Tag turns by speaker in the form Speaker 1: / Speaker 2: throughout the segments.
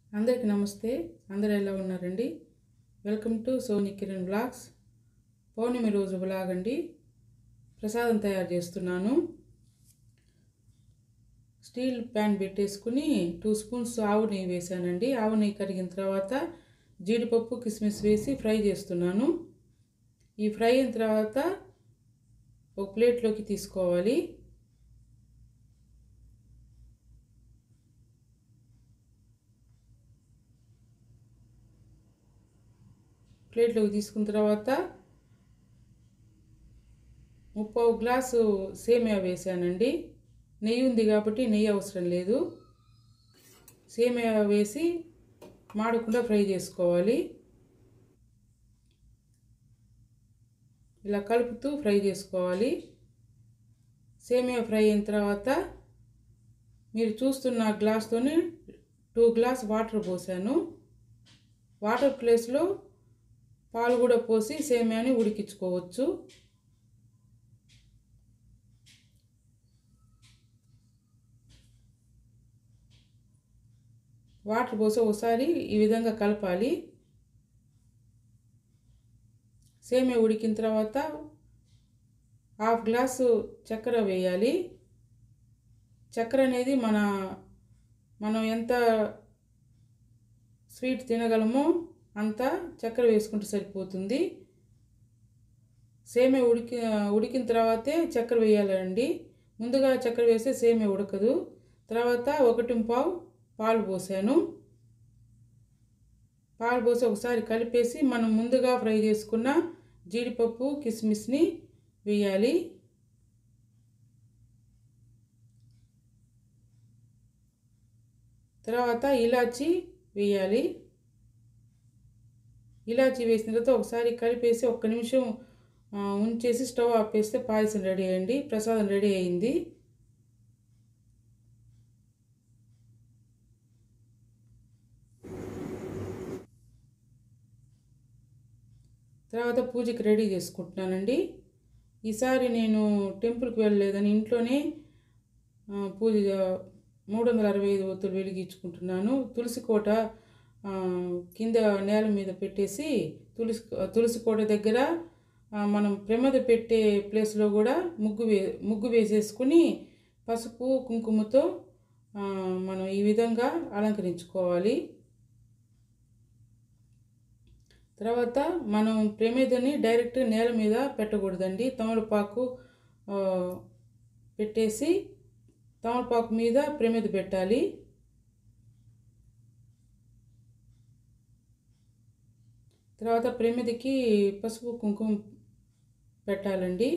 Speaker 1: అందరికీ నమస్తే అందరూ ఎలా ఉన్నారండి welcome to Soni Kiran vlogs పౌర్ణమి రోజు బ్లాగ్ అండి ప్రసాదం తయారు చేస్తున్నాను స్టీల్ ప్యాన్ పెట్టేసుకుని టూ స్పూన్స్ ఆవు నెయ్యి వేసానండి ఆవు నెయ్యి కరిగిన తర్వాత జీడిపప్పు కిస్మిస్ వేసి ఫ్రై చేస్తున్నాను ఈ ఫ్రై అయిన తర్వాత ఒక ప్లేట్లోకి తీసుకోవాలి ప్లేట్లోకి తీసుకున్న తర్వాత ముప్పావు గ్లాసు సేమియా వేసానండి నెయ్యి ఉంది కాబట్టి నెయ్యి అవసరం లేదు సేమియా వేసి మాడకుండా ఫ్రై చేసుకోవాలి ఇలా కలుపుతూ ఫ్రై చేసుకోవాలి సేమియా ఫ్రై అయిన తర్వాత మీరు చూస్తున్న గ్లాస్తోని టూ గ్లాస్ వాటర్ పోసాను వాటర్ ప్లేస్లో పాలు కూడా పోసి సేమియాని ఉడికించుకోవచ్చు వాటర్ పోసి ఒకసారి ఈ విధంగా కలపాలి సేమియా ఉడికిన తర్వాత హాఫ్ గ్లాసు చక్కెర వేయాలి చక్కెర అనేది మన మనం ఎంత స్వీట్ తినగలమో అంత చక్కెర వేసుకుంటే సరిపోతుంది సేమే ఉడికి ఉడికిన తర్వాతే చక్కెర వేయాలండి ముందుగా చక్కెర వేస్తే సేమే ఉడకదు తర్వాత ఒకటి పావు పాలు పోసాను పాలు పోసి ఒకసారి కలిపేసి మనం ముందుగా ఫ్రై చేసుకున్న జీడిపప్పు కిస్మిస్ని వేయాలి తర్వాత ఇలాచి వేయాలి ఇలాచి వేసిన తర్వాత ఒకసారి కలిపేసి ఒక్క నిమిషం ఉంచేసి స్టవ్ ఆపేస్తే పాయసం రెడీ అయ్యింది ప్రసాదం రెడీ అయింది తర్వాత పూజకి రెడీ చేసుకుంటున్నానండి ఈసారి నేను టెంపుల్కి వెళ్ళలేదని ఇంట్లోనే పూజ మూడు వందల అరవై ఐదు ఒత్తులు వెలిగించుకుంటున్నాను తులసి కోట కింద నేల మీద పెట్టేసి తులసి తులసి కోట దగ్గర మనం ప్రమద పెట్టే ప్లేస్లో కూడా ముగ్గు వే ముగ్గు వేసేసుకుని పసుపు కుంకుమతో మనం ఈ విధంగా అలంకరించుకోవాలి తర్వాత మనం ప్రమేదని డైరెక్ట్ నేల మీద పెట్టకూడదండి తమలపాకు పెట్టేసి తమలపాకు మీద ప్రమిద పెట్టాలి తర్వాత ప్రమిదకి పసుపు కుంకుమ పెట్టాలండి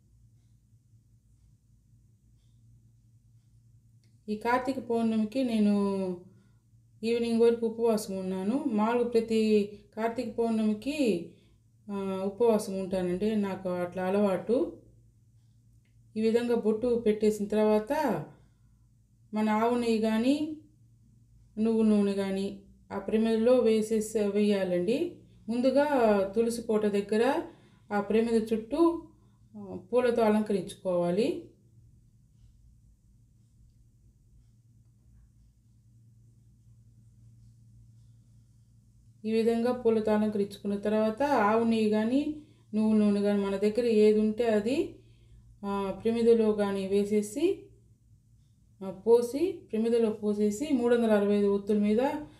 Speaker 1: ఈ కార్తీక పౌర్ణమికి నేను ఈవినింగ్ వరకు ఉపవాసం ఉన్నాను మామూలుగా ప్రతి కార్తీక పౌర్ణమికి ఉపవాసం ఉంటానండి నాకు అట్లా అలవాటు ఈ విధంగా బొట్టు పెట్టేసిన తర్వాత మన ఆవు నెయ్యి కానీ నువ్వు నూనె కానీ ఆ ప్రమిదలో వేసేసి వేయాలండి ముందుగా తులసి కోట దగ్గర ఆ ప్రమిద చుట్టూ పూలతో అలంకరించుకోవాలి ఈ విధంగా పూలతో అలంకరించుకున్న తర్వాత ఆవు నెయ్యి కానీ నువ్వు నూనె కానీ మన దగ్గర ఏది ఉంటే అది ప్రమిదలో కానీ వేసేసి పోసి ప్రమిదలో పోసేసి మూడు వందల అరవై ఐదు ఒత్తుల మీద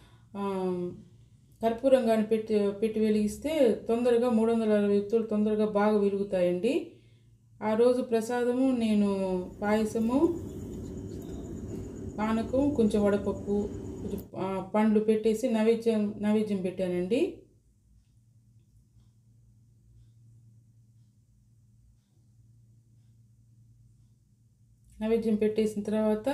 Speaker 1: కర్పూరం కానీ పెట్టి పెట్టి వెలిగిస్తే తొందరగా మూడు వందల అరవై ఒత్తులు తొందరగా బాగా వెలుగుతాయండి ఆ రోజు ప్రసాదము నేను పాయసము పానకం కొంచెం వడపప్పు కొంచెం పండ్లు పెట్టేసి నైవేద్యం నైవేద్యం పెట్టానండి నైవేద్యం పెట్టేసిన తర్వాత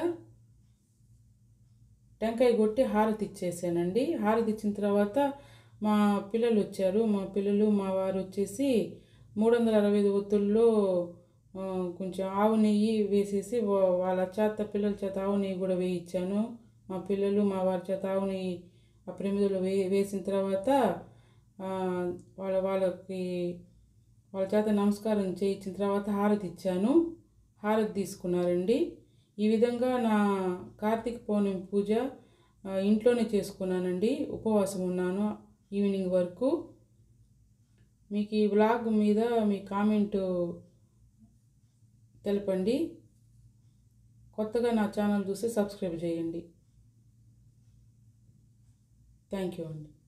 Speaker 1: టెంకాయ కొట్టి హారతి ఇచ్చేసానండి హారతి ఇచ్చిన తర్వాత మా పిల్లలు వచ్చారు మా పిల్లలు మా వారు వచ్చేసి మూడు వందల అరవై ఐదు ఒత్తుల్లో కొంచెం ఆవు నెయ్యి వేసేసి వాళ్ళ చేత పిల్లల చేత ఆవు నెయ్యి కూడా వేయించాను మా పిల్లలు మా వారి చేత ఆవు నెయ్యి ఆ ప్రమిదలో వే వేసిన తర్వాత వాళ్ళ వాళ్ళకి వాళ్ళ చేత నమస్కారం చేయించిన తర్వాత హారతి ఇచ్చాను హారతి తీసుకున్నారండి ఈ విధంగా నా కార్తీక పౌర్ణమి పూజ ఆ, ఇంట్లోనే చేసుకున్నానండి ఉపవాసం ఉన్నాను ఈవినింగ్ వరకు మీకు ఈ వ్లాగ్ మీద మీ కామెంట్ తెలపండి కొత్తగా నా ఛానల్ చూస్తే సబ్స్క్రైబ్ చేయండి థ్యాంక్ యూ అండి